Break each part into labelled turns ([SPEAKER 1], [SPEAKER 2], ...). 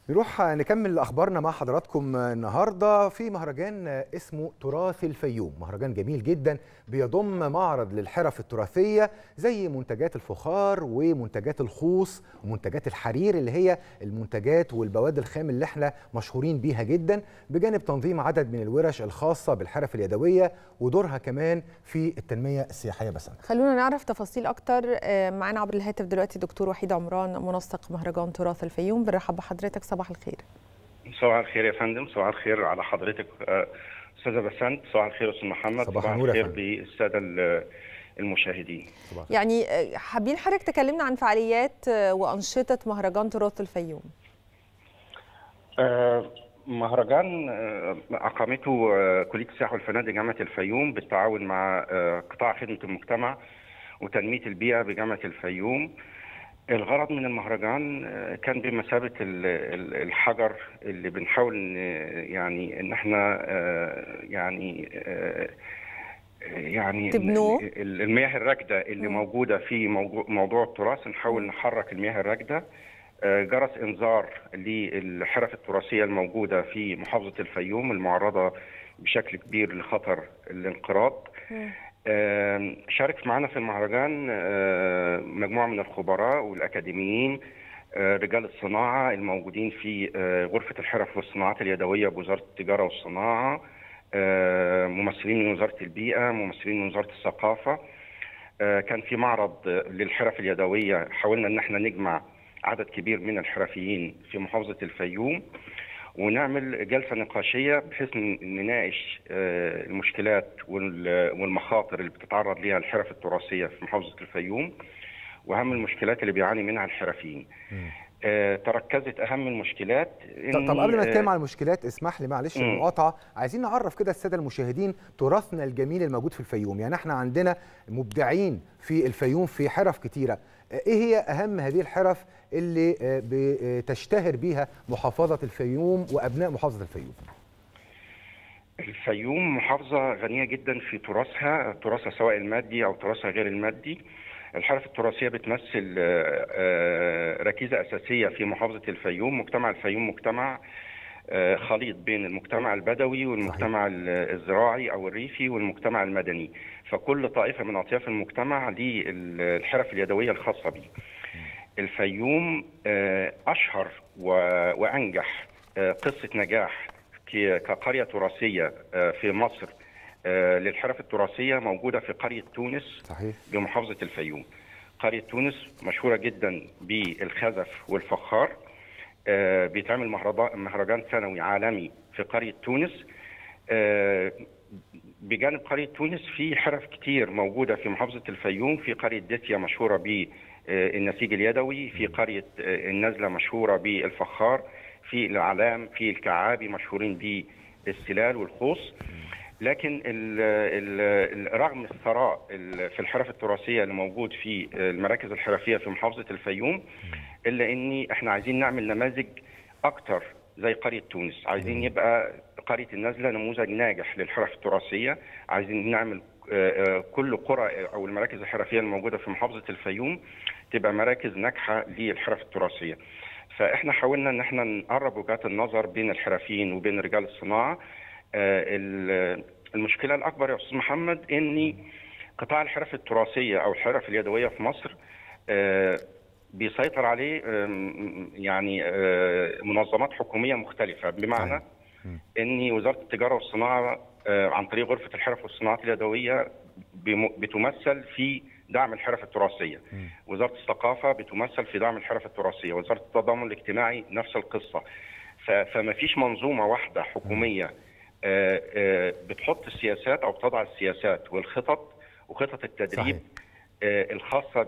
[SPEAKER 1] نروح نكمل اخبارنا مع حضراتكم النهارده في مهرجان اسمه تراث الفيوم مهرجان جميل جدا بيضم معرض للحرف التراثيه زي منتجات الفخار ومنتجات الخوص ومنتجات الحرير اللي هي المنتجات والبواد الخام اللي احنا مشهورين بيها جدا بجانب تنظيم عدد من الورش الخاصه بالحرف اليدويه ودورها كمان في التنميه السياحيه بس
[SPEAKER 2] خلونا نعرف تفاصيل اكتر معانا عبر الهاتف دلوقتي دكتور وحيد عمران منسق مهرجان تراث الفيوم بنرحب بحضرتك صباح الخير
[SPEAKER 3] صباح الخير يا فندم صباح الخير على حضرتك استاذه بسنت صباح الخير استاذ محمد
[SPEAKER 1] صباح
[SPEAKER 3] صباح
[SPEAKER 1] النور يا
[SPEAKER 3] الخير
[SPEAKER 1] فندم.
[SPEAKER 3] بالساده المشاهدين
[SPEAKER 2] يعني حابين حضرتك تكلمنا عن فعاليات وانشطه مهرجان تراث الفيوم
[SPEAKER 3] آه، مهرجان آه، اقامته آه، كليه السياحه والفنادق جامعه الفيوم بالتعاون مع آه، قطاع خدمه المجتمع وتنميه البيئه بجامعه الفيوم الغرض من المهرجان آه، كان بمثابه ال- ال- الحجر اللي بنحاول ن- يعني ان احنا آه، يعني آه، يعني
[SPEAKER 2] تبنوه؟
[SPEAKER 3] ال- المياه الراكده اللي
[SPEAKER 2] مم.
[SPEAKER 3] موجوده في موضوع, موضوع التراث نحاول نحرك المياه الراكده آه، جرس انذار للحرف التراثيه الموجوده في محافظه الفيوم المعرضه بشكل كبير لخطر الانقراض
[SPEAKER 2] مم.
[SPEAKER 3] آم، شارك معنا في المهرجان آه، مجموعه من الخبراء والاكاديميين آه، رجال الصناعه الموجودين في آه، غرفه الحرف والصناعات اليدويه بوزاره التجاره والصناعه آه، ممثلين من وزاره البيئه ممثلين من وزاره الثقافه آه، كان في معرض آه، للحرف اليدويه حاولنا ان احنا نجمع عدد كبير من الحرفيين في محافظه الفيوم ونعمل جلسه نقاشيه بحيث ن- نناقش آه، المشكلات وال- والمخاطر اللي بتتعرض ليها الحرف التراثيه في محافظه الفيوم واهم المشكلات اللي بيعاني منها الحرفيين. آه، تركزت اهم المشكلات
[SPEAKER 1] طب طب
[SPEAKER 3] إن-
[SPEAKER 1] قبل ما
[SPEAKER 3] آه،
[SPEAKER 1] نتكلم على المشكلات اسمح لي معلش
[SPEAKER 3] مم.
[SPEAKER 1] المقاطعه عايزين نعرف كده الساده المشاهدين تراثنا الجميل الموجود في الفيوم يعني احنا عندنا مبدعين في الفيوم في حرف كتيره ايه هي اهم هذه الحرف اللي آه، بتشتهر بيها محافظه الفيوم وابناء محافظه الفيوم
[SPEAKER 3] الفيوم محافظة غنية جدا في تراثها تراثها سواء المادي أو تراثها غير المادي الحرف التراثية بتمثل آه، آه، ركيزة أساسية في محافظة الفيوم مجتمع الفيوم مجتمع آه، خليط بين المجتمع البدوي والمجتمع ال- الزراعي أو الريفي والمجتمع المدني فكل طائفة من أطياف المجتمع للحرف اليدوية الخاصة به الفيوم آه، أشهر و- وأنجح آه، قصة نجاح ك- كقرية تراثية آه، في مصر آه، للحرف التراثية موجودة في قرية تونس
[SPEAKER 1] صحيح
[SPEAKER 3] بمحافظة الفيوم قرية تونس مشهورة جدا بالخزف والفخار آه، بيتعمل مهرضا- مهرجان سنوي عالمي في قرية تونس آه، بجانب قرية تونس في حرف كتير موجودة في محافظة الفيوم في قرية ديسيا مشهورة بالنسيج اليدوي في قرية آه، النزلة مشهورة بالفخار في الأعلام في الكعابي مشهورين بالسلال والخوص لكن ال ال رغم الثراء ال- في الحرف التراثيه اللي موجود في المراكز الحرفيه في محافظه الفيوم الا اني احنا عايزين نعمل نماذج اكتر زي قريه تونس عايزين يبقى قريه النزله نموذج ناجح للحرف التراثيه عايزين نعمل آه، آه، كل قرى او المراكز الحرفيه الموجوده في محافظه الفيوم تبقى مراكز ناجحه للحرف التراثيه فاحنا حاولنا ان احنا نقرب وجهات النظر بين الحرفيين وبين رجال الصناعه آه، ال- المشكله الاكبر يا استاذ محمد ان قطاع الحرف التراثيه او الحرف اليدويه في مصر آه، بيسيطر عليه آم، يعني آه، منظمات حكوميه مختلفه بمعنى
[SPEAKER 1] صحيح. مم.
[SPEAKER 3] ان وزاره التجاره والصناعه آه، عن طريق غرفه الحرف والصناعات اليدويه بم- بتمثل في دعم الحرف التراثيه
[SPEAKER 1] مم.
[SPEAKER 3] وزاره الثقافه بتمثل في دعم الحرف التراثيه وزاره التضامن الاجتماعي نفس القصه ف- فما فيش منظومه واحده حكوميه آه، آه، بتحط السياسات او بتضع السياسات والخطط وخطط التدريب
[SPEAKER 1] صحيح.
[SPEAKER 3] آه، الخاصه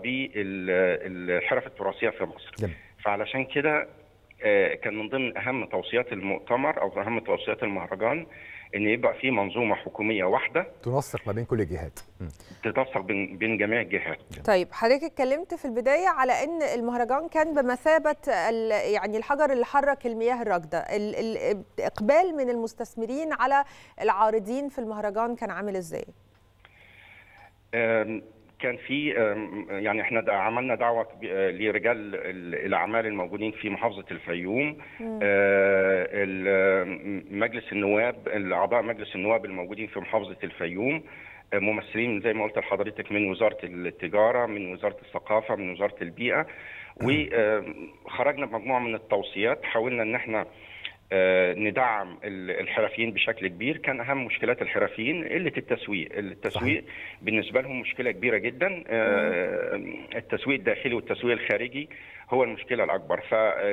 [SPEAKER 3] بالحرف التراثيه في مصر
[SPEAKER 1] جميل.
[SPEAKER 3] فعلشان كده آه، كان من ضمن اهم توصيات المؤتمر او اهم توصيات المهرجان ان يبقى في منظومه حكوميه واحده
[SPEAKER 1] تنسق ما بين كل الجهات مم.
[SPEAKER 3] تتنسق بين بين جميع الجهات
[SPEAKER 2] طيب حضرتك اتكلمت في البدايه على ان المهرجان كان بمثابه ال- يعني الحجر اللي حرك المياه الراكده ال- ال- الاقبال من المستثمرين على العارضين في المهرجان كان عامل ازاي
[SPEAKER 3] آم، كان في آم، يعني احنا دا- عملنا دعوه كبي- آه، لرجال ال- الاعمال الموجودين في محافظه الفيوم آه، ال- آم، مجلس النواب اعضاء مجلس النواب الموجودين في محافظه الفيوم آه، ممثلين زي ما قلت لحضرتك من وزاره التجاره من وزاره الثقافه من وزاره البيئه وخرجنا بمجموعه من التوصيات حاولنا ان احنا آه، ندعم ال- الحرفيين بشكل كبير كان اهم مشكلات الحرفيين قله التسويق التسويق بالنسبه لهم مشكله كبيره جدا آه، التسويق الداخلي والتسويق الخارجي هو المشكله الاكبر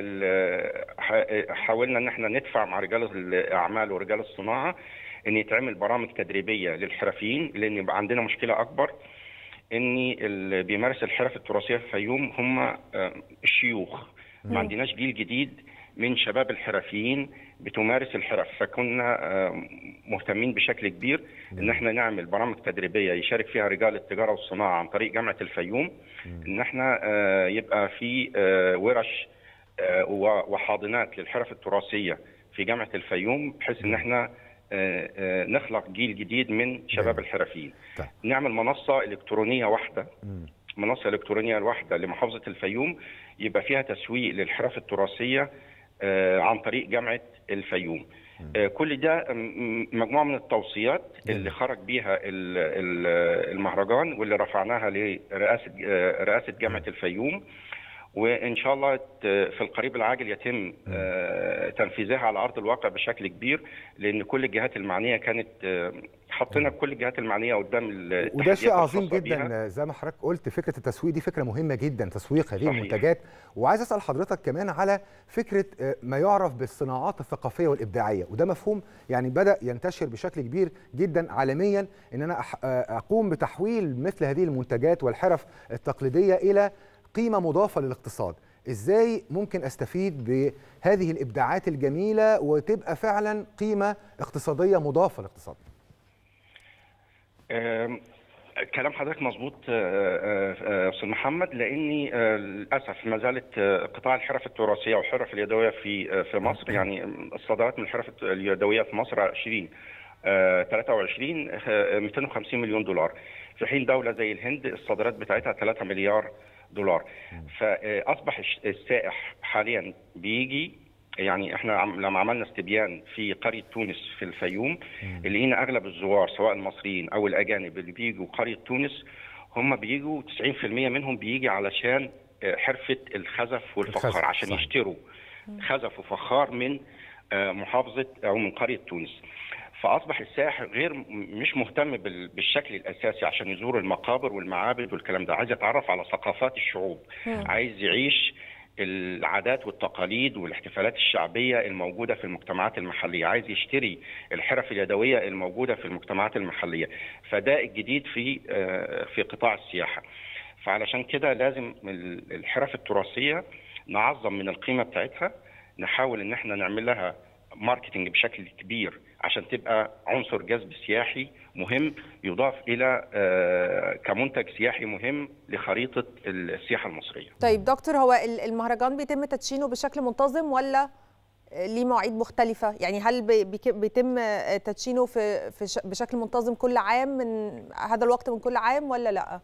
[SPEAKER 3] فحاولنا ان احنا ندفع مع رجال الاعمال ورجال الصناعه ان يتعمل برامج تدريبيه للحرفيين لان يبقى عندنا مشكله اكبر ان اللي بيمارس الحرف التراثيه في الفيوم هم آه، الشيوخ ما عندناش جيل جديد من شباب الحرفيين بتمارس الحرف فكنا آه، مهتمين بشكل كبير ان احنا نعمل برامج تدريبيه يشارك فيها رجال التجاره والصناعه عن طريق جامعه الفيوم ان احنا آه، يبقى في آه، ورش آه، و- وحاضنات للحرف التراثيه في جامعه الفيوم بحيث ان احنا آه، آه، نخلق جيل جديد من شباب الحرفيين
[SPEAKER 1] طيب.
[SPEAKER 3] نعمل منصه الكترونيه واحده
[SPEAKER 1] مم.
[SPEAKER 3] منصه الكترونيه الواحده لمحافظه الفيوم يبقى فيها تسويق للحرف التراثيه آه، عن طريق جامعه الفيوم آه، كل ده م- مجموعه من التوصيات اللي خرج بيها ال- ال- المهرجان واللي رفعناها لرئاسه آه، رئاسه جامعه الفيوم وان شاء الله ت- في القريب العاجل يتم آه، تنفيذها على ارض الواقع بشكل كبير لان كل الجهات المعنيه كانت آه، حطينا كل الجهات المعنيه قدام
[SPEAKER 1] وده
[SPEAKER 3] التحديات
[SPEAKER 1] شيء عظيم
[SPEAKER 3] الخاصة بيها.
[SPEAKER 1] جدا زي ما حضرتك قلت فكره التسويق دي فكره مهمه جدا تسويق هذه
[SPEAKER 3] صحيح.
[SPEAKER 1] المنتجات وعايز اسال حضرتك كمان على فكره آه، ما يعرف بالصناعات الثقافيه والابداعيه وده مفهوم يعني بدا ينتشر بشكل كبير جدا عالميا ان انا أح- آه، اقوم بتحويل مثل هذه المنتجات والحرف التقليديه الى قيمه مضافه للاقتصاد ازاي ممكن استفيد بهذه الابداعات الجميله وتبقى فعلا قيمه اقتصاديه مضافه للاقتصاد
[SPEAKER 3] آم، كلام حضرتك مظبوط آه، آه، آه، استاذ محمد لاني آه، للاسف ما زالت آه، قطاع الحرف التراثيه والحرف اليدويه في آه، في مصر يعني الصادرات من الحرف اليدويه في مصر 20 آه، 23 آه، 250 مليون دولار في حين دوله زي الهند الصادرات بتاعتها 3 مليار دولار فاصبح الش- السائح حاليا بيجي يعني احنا عم- لما عملنا استبيان في قريه تونس في الفيوم لقينا اغلب الزوار سواء المصريين او الاجانب اللي بيجوا قريه تونس هم بيجوا 90% منهم بيجي علشان آه، حرفه الخزف والفخار
[SPEAKER 1] الخزف،
[SPEAKER 3] عشان
[SPEAKER 1] صحيح.
[SPEAKER 3] يشتروا خزف وفخار من آه، محافظه او من قريه تونس فاصبح السائح غير م- مش مهتم بال- بالشكل الاساسي عشان يزور المقابر والمعابد والكلام ده عايز يتعرف على ثقافات الشعوب عايز يعيش العادات والتقاليد والاحتفالات الشعبيه الموجوده في المجتمعات المحليه عايز يشتري الحرف اليدويه الموجوده في المجتمعات المحليه فده الجديد في آه، في قطاع السياحه فعلشان كده لازم ال- الحرف التراثيه نعظم من القيمه بتاعتها نحاول ان احنا نعمل لها ماركتنج بشكل كبير عشان تبقى عنصر جذب سياحي مهم يضاف الى آه، كمنتج سياحي مهم لخريطه السياحه المصريه.
[SPEAKER 2] طيب دكتور هو ال- المهرجان بيتم تدشينه بشكل منتظم ولا ليه مواعيد مختلفة؟ يعني هل بي- بيك- بيتم تدشينه في في ش- بشكل منتظم كل عام من هذا الوقت من كل عام ولا لا؟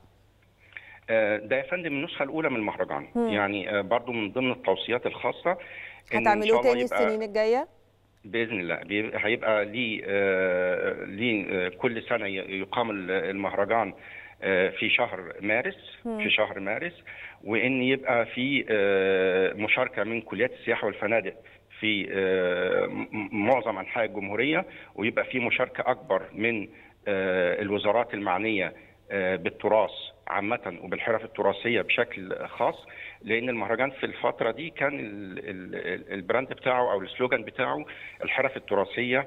[SPEAKER 3] آه، ده يا فندم النسخه الاولى من المهرجان يعني آه، برضو من ضمن التوصيات الخاصه إن إن
[SPEAKER 2] هتعملوه
[SPEAKER 3] شاء الله
[SPEAKER 2] تاني
[SPEAKER 3] يبقى-
[SPEAKER 2] السنين الجاية؟
[SPEAKER 3] باذن الله بيبقى- هيبقى ليه آه، ليه آه، كل سنه ي- يقام ال- المهرجان آه، في شهر مارس في شهر مارس وان يبقى في آه، مشاركه من كليات السياحه والفنادق في آه، م- معظم انحاء الجمهوريه ويبقى في مشاركه اكبر من آه، الوزارات المعنيه آه، بالتراث عامة وبالحرف التراثية بشكل خاص لأن المهرجان في الفترة دي كان ال- ال- البراند بتاعه أو السلوجان بتاعه الحرف التراثية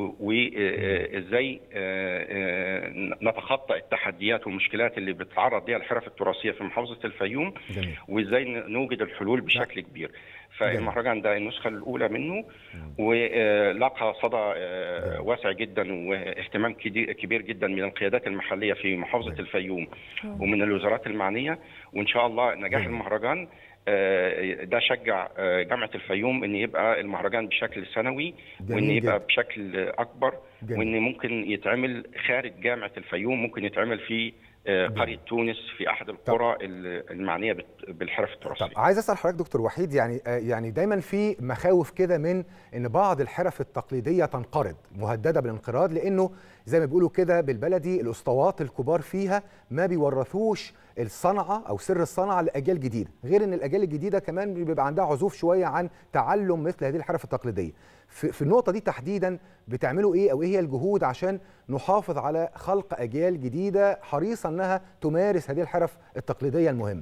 [SPEAKER 3] وإزاي نتخطى التحديات والمشكلات اللي بتتعرض ليها الحرف التراثية في محافظة الفيوم
[SPEAKER 1] جميل
[SPEAKER 3] وإزاي ن- نوجد الحلول بشكل كبير فالمهرجان ده النسخة الأولى منه ولقى صدى آه، واسع جدا واهتمام كدي- كبير جدا من القيادات المحلية في محافظة الفيوم ومن الوزارات المعنية وإن شاء الله نجاح
[SPEAKER 1] جميل.
[SPEAKER 3] المهرجان آه، ده شجع آه، جامعة الفيوم إن يبقى المهرجان بشكل سنوي وإن
[SPEAKER 1] جميل
[SPEAKER 3] يبقى
[SPEAKER 1] جدا.
[SPEAKER 3] بشكل أكبر
[SPEAKER 1] جميل.
[SPEAKER 3] وإن ممكن يتعمل خارج جامعة الفيوم ممكن يتعمل في آه، قريه تونس في احد القرى ال- المعنيه بت- بالحرف التراثيه
[SPEAKER 1] طب عايز اسال حضرتك دكتور وحيد يعني آه، يعني دايما في مخاوف كده من ان بعض الحرف التقليديه تنقرض مهدده بالانقراض لانه زي ما بيقولوا كده بالبلدي الاسطوات الكبار فيها ما بيورثوش الصنعه او سر الصنعه لاجيال جديده غير ان الاجيال الجديده كمان بيبقى عندها عزوف شويه عن تعلم مثل هذه الحرف التقليديه في, في النقطه دي تحديدا بتعملوا ايه او ايه هي الجهود عشان نحافظ على خلق اجيال جديده حريصه انها تمارس هذه الحرف التقليديه المهمه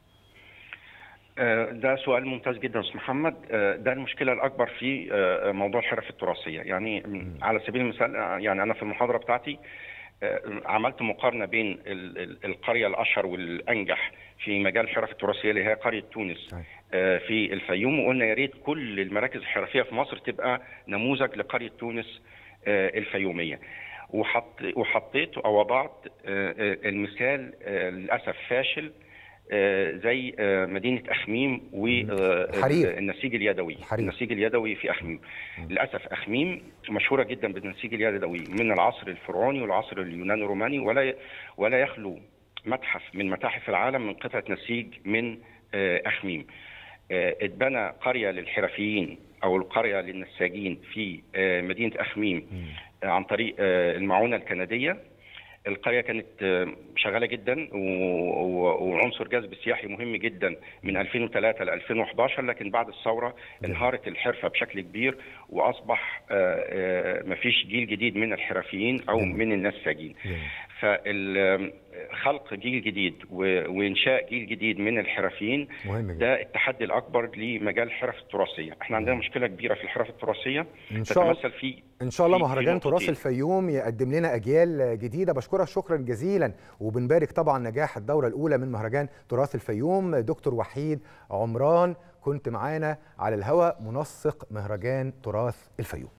[SPEAKER 3] آه، ده سؤال ممتاز جدا استاذ محمد آه، ده المشكله الاكبر في آه، موضوع الحرف التراثيه يعني م، على سبيل المثال آه، يعني انا في المحاضره بتاعتي آه، عملت مقارنه بين ال- ال- القريه الاشهر والانجح في مجال الحرف التراثيه اللي هي قريه تونس
[SPEAKER 1] صحيح.
[SPEAKER 3] آه، في الفيوم وقلنا يا ريت كل المراكز الحرفيه في مصر تبقى نموذج لقريه تونس آه، الفيوميه وحط وحطيت او وضعت آه، آه، المثال آه، للاسف فاشل آه، زي آه، مدينه اخميم
[SPEAKER 1] حرير.
[SPEAKER 3] والنسيج اليدوي
[SPEAKER 1] حرير.
[SPEAKER 3] النسيج اليدوي في اخميم للاسف اخميم مشهوره جدا بالنسيج اليدوي من العصر الفرعوني والعصر اليوناني الروماني ولا ولا يخلو متحف من متاحف العالم من قطعه نسيج من آه، اخميم آه، اتبنى قريه للحرفيين او القريه للنساجين في آه، مدينه اخميم آه، عن طريق آه، المعونه الكنديه القريه كانت آه، شغاله جدا و- و- وعنصر جذب سياحي مهم جدا من 2003 ل 2011 لكن بعد الثوره انهارت الحرفه بشكل كبير واصبح آه، آه، مفيش جيل جديد من الحرفيين او
[SPEAKER 1] جميل.
[SPEAKER 3] من النساجين
[SPEAKER 1] جميل.
[SPEAKER 3] فخلق جيل جديد و- وانشاء جيل جديد من الحرفيين
[SPEAKER 1] مهم جدا
[SPEAKER 3] ده التحدي الاكبر لمجال الحرف التراثيه احنا عندنا مشكله كبيره في الحرف التراثيه
[SPEAKER 1] ان شاء الله
[SPEAKER 3] تتمثل في
[SPEAKER 1] ان شاء الله
[SPEAKER 3] في- في
[SPEAKER 1] مهرجان
[SPEAKER 3] نقطتين.
[SPEAKER 1] تراث الفيوم يقدم لنا اجيال جديده بشكرك شكرا جزيلا وبنبارك طبعا نجاح الدوره الاولى من مهرجان تراث الفيوم دكتور وحيد عمران كنت معانا على الهواء منسق مهرجان تراث الفيوم